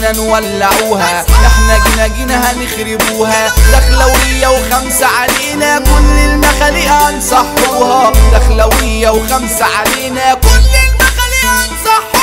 جينا نولعوها احنا جينا جينا هنخربوها دخلوية وخمسة علينا كل المخاليق هنصحوها دخلوية وخمسة علينا كل المخاليق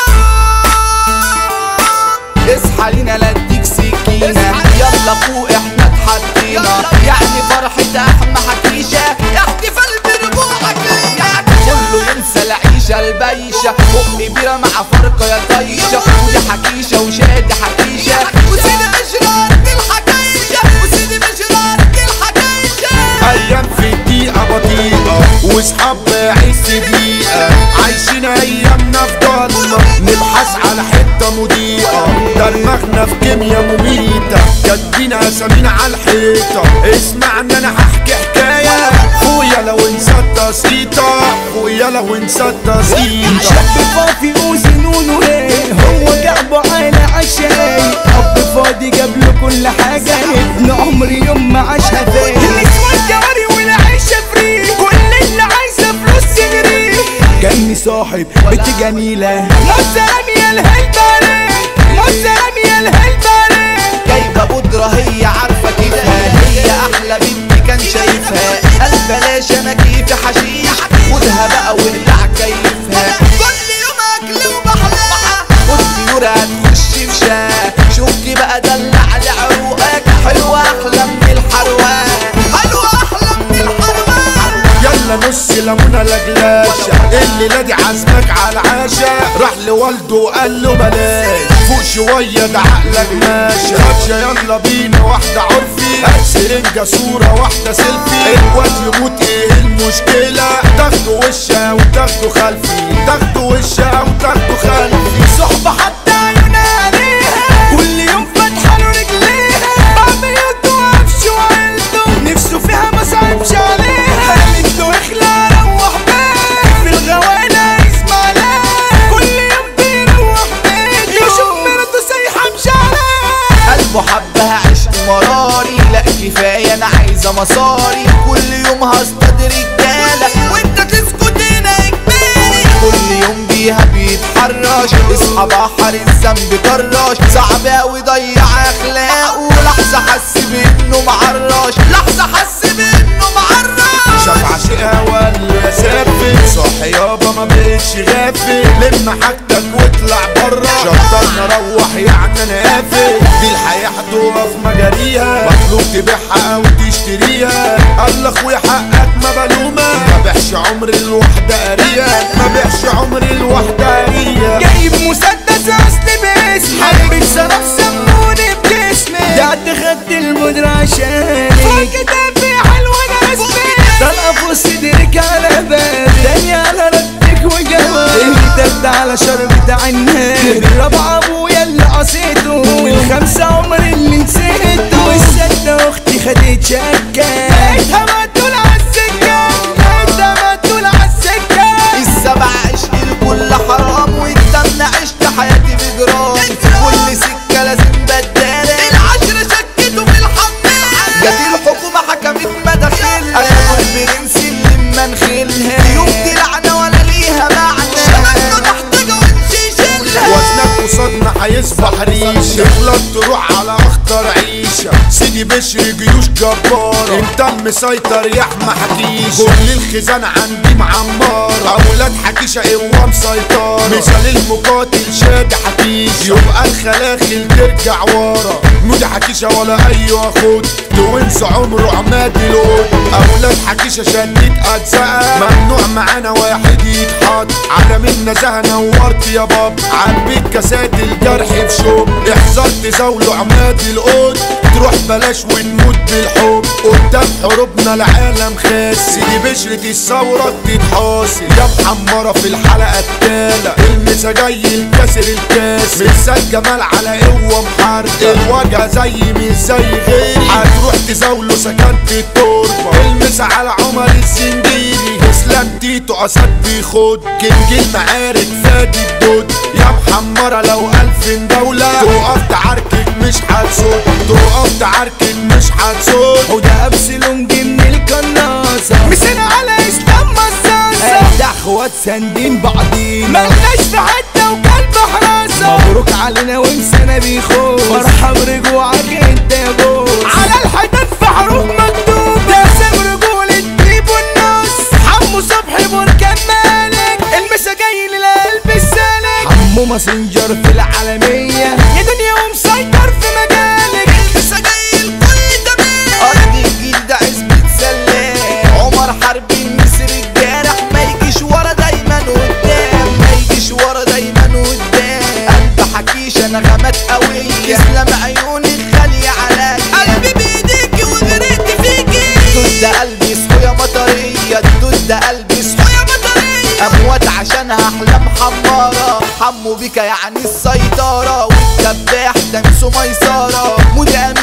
هنصحوها اصحى لينا لا اديك سكينة يلا فوق احنا اتحطينا يعني فرحة احمى حكيشة احتفال برجوعك ليا كله ينسى العيشة البيشة بق بيرة مع فرقة يا طيشة ودي حكيشة وشادي حكيشة وسيدي مشرار الحكايشة وسيدي مشرار الحكايشة ايام في الدقيقة بطيئة واصحاب عز دقيقة عايشين ايامنا في ضلمة نبحث على حتة مضيئة دماغنا في كيميا مميتة كاتبين اسامينا على الحيطة اسمعنا انا هحكي حكاية خويا لو انسى التسقيطة خويا لو انسى التسقيطة شاب فاضي وزنونه ايه هو جابه على عشاي اب فاضي جاب له كل حاجة ابن عمري يوم ما عاشها فين النسوان جواري والعيشة فري كل اللي عايزة فلوس تجري جاني صاحب بنت جميلة موزة يا الهلبة موزة يا الهلبة جايبة بودرة هي عارفة كيفها هي أحلى بنت كان شايفها قال بلاش أنا كيفي حشيش خدها بقى وابلع كيفها كل يوم أكل وبحلقها والطيور هتخش في شاك شوفي بقى دلع لعروقك حلوة أحلى من الحروقة حلوة أحلى من الحروقة يلا نص ليمونة لجلاشة الليلة دي عازمك على العشاء راح لوالده وقال له بلاش فوق شوية ده عقلك ماشي رشا يلا بينا واحدة عرفي هات سرنجة صورة واحدة سيلفي الواد يموت ايه المشكلة تاخدوا وشها وتاخدوا خلفي تاخدوا وشها وتاخدوا خلفي صحبة حتى عيونها عليها كل يوم فاتحة له رجليها باب يده وقفش وعيلته نفسه فيها ما صعبش عليها قالته اخلع روح بيت في الغوانة يسمع لها كل يوم بيروح بيته يشوف مرته سايحة مش عليها قلبه حبها عشق مراري لا كفاية انا عايزة مصاري كل يوم هصطاد رجالة وانت تسكت هنا اجباري كل يوم بيها بيتحرش اصحى بحر الذنب كراش صعب اوي ضيع اخلاقه لحظة حس بانه معرش لحظة حس بانه معرش شاف عشقها ولا سافل صح يابا ما بقتش غافل لم حاجتك واطلع برا شطرنا روح يعني انا قافل دي الحياة هتقف مجاريها مطلوب تبيعها او تشتريها قال اخويا حقك ما بلومة ما بيعش عمر الوحدة قرية ما بيعش عمر الوحدة قرية جايب مسدس اصلي باسمي حبيت سرف سموني بجسمي قعدت خدت المدرة عشاني فوق كتافي حلوة انا اسمي طلقة فوق صدرك على بالي تاني على ردك وجمالي التالتة على شربة عنابي الرابعة ابويا اللي قصيته والخمسة عمري اللي نسيته والستة اختي خدت شكة لقيتها مقتول عالسكة لقيتها مقتول عالسكة السبع عشق الكل حرام والتمن عشت حياتي بجرام كل سكة لازم بدالة العشرة شكته في الحمام جت الحكومة حكمت مداخلها اخدوا البرنس اللي منخلها يوم دي لعنة ولا ليها معنى شبكته محتاجة ونشي يشيلها وزنك قصادنا هيصبح ريشة تغلط تروح على اخطر عيشة سيدي بشر جيوش جبارة انت مسيطر يا احمى حكيش كل الخزان عندي معمارة اولاد حكيشة قوة مسيطرة مثال المقاتل شادي حكيش يبقى الخلاخل ترجع ورا مودي حكيشة ولا اي خد توينس عمره عماد القط اولاد حكيشة شديد اجزاء ممنوع معانا واحد يتحط على من نزاهة نورت يا باب عالبيت كاسات الجرح في شوب احذر تزاولوا عماد القط تروح بلاش ونموت بالحب قدام حروبنا العالم خاس سيدي بشرة الثورة تتحاصل يا محمرة في الحلقة التالة المسا جاي الكسر الكاس مثال جمال على قوة محاربة الوجه زي مش زي غيري هتروح تزاوله سكنت التربة المسا على عمر الزنجيري اسلام تيتو اسد بيخد كينج المعارك فادي الدود يا محمرة لو ألف دولة تقف تعاركك مش هتصد تقف تعاركك مش هتصد وده ابسلوم دي من القناصة مسنا على اسلام مصاصة افتح اخوات ساندين بعضينا ملناش في حتة وقلب حراسة النظام مبروك علينا وانسانا بيخوف فرحة برجوعك انت يا بوس على الحيطان في حروف مكتوب تقسم رجولة ديب والنص حمو صبحي بركان مالك المسا جاي للقلب السالك حمو ماسنجر في العالمية يا دنيا ومسيطر في مجالك لسه جاي الكل تمام أرض الجيل ده عزبة سلام عمر حربي النسر الجارح ما يجيش ورا دايما قدام ما يجيش ورا دايما قدام قلب حكيش نغمات قوية تسلم عيونك غالية عليا قلبي بإيديكي وغرقت فيكي الدود ده قلبي صحو يا مطرية الدود ده قلبي صحو يا مطرية أموات عشانها أحلام حمارة حمو بيكا يعني السيطرة والدباح تنسو ميسرة مودي